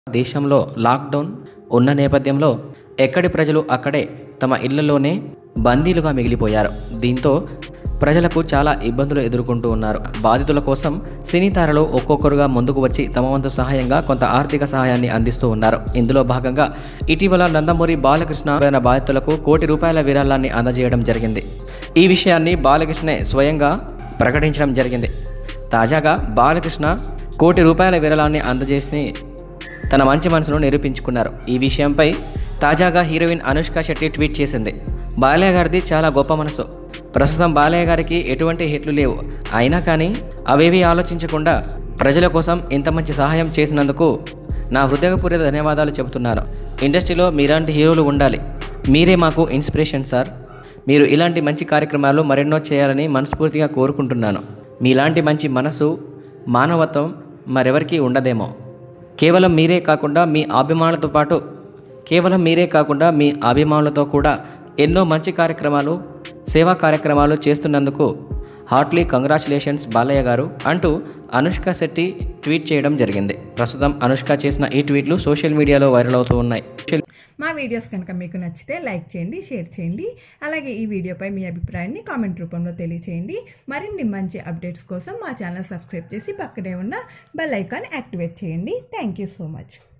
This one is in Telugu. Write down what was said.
దేశంలో లాక్డౌన్ ఉన్న నేపథ్యంలో ఎక్కడి ప్రజలు అక్కడే తమ ఇళ్లలోనే బందీలుగా మిగిలిపోయారు దీంతో ప్రజలకు చాలా ఇబ్బందులు ఎదుర్కొంటూ ఉన్నారు బాధితుల కోసం సినీ తారలు ఒక్కొక్కరుగా ముందుకు వచ్చి తమ వంతు సహాయంగా కొంత ఆర్థిక సహాయాన్ని అందిస్తూ ఉన్నారు ఇందులో భాగంగా ఇటీవల నందమూరి బాలకృష్ణ అయిన బాధితులకు కోటి రూపాయల విరాళాన్ని అందజేయడం జరిగింది ఈ విషయాన్ని బాలకృష్ణే స్వయంగా ప్రకటించడం జరిగింది తాజాగా బాలకృష్ణ కోటి రూపాయల విరాళాన్ని అందజేసి తన మంచి మనసును నిరూపించుకున్నారు ఈ విషయంపై తాజాగా హీరోయిన్ అనుష్క శెట్టి ట్వీట్ చేసింది బాలయ్య గారిది చాలా గొప్ప మనసు ప్రస్తుతం బాలయ్య గారికి ఎటువంటి హిట్లు లేవు అయినా కానీ అవేవి ఆలోచించకుండా ప్రజల కోసం ఇంత మంచి సహాయం చేసినందుకు నా హృదయపూర్వక ధన్యవాదాలు చెబుతున్నాను ఇండస్ట్రీలో మీలాంటి హీరోలు ఉండాలి మీరే మాకు ఇన్స్పిరేషన్ సార్ మీరు ఇలాంటి మంచి కార్యక్రమాలు మరెన్నో చేయాలని మనస్ఫూర్తిగా కోరుకుంటున్నాను మీలాంటి మంచి మనసు మానవత్వం మరెవరికీ ఉండదేమో కేవలం మీరే కాకుండా మీ అభిమానులతో పాటు కేవలం మీరే కాకుండా మీ అభిమానులతో కూడా ఎన్నో మంచి కార్యక్రమాలు సేవా కార్యక్రమాలు చేస్తున్నందుకు హార్ట్లీ కంగ్రాచులేషన్స్ బాలయ్య గారు అంటూ అనుష్క శెట్టి ట్వీట్ చేయడం జరిగింది ప్రస్తుతం అనుష్క చేసిన ఈ ట్వీట్లు సోషల్ మీడియాలో వైరల్ అవుతూ ఉన్నాయి సోషల్ మా వీడియోస్ కనుక మీకు నచ్చితే లైక్ చేయండి షేర్ చేయండి అలాగే ఈ వీడియోపై మీ అభిప్రాయాన్ని కామెంట్ రూపంలో తెలియచేయండి మరిన్ని మంచి అప్డేట్స్ కోసం మా ఛానల్ సబ్స్క్రైబ్ చేసి పక్కనే ఉన్న బెల్ ఐకాన్ యాక్టివేట్ చేయండి థ్యాంక్ యూ సో మచ్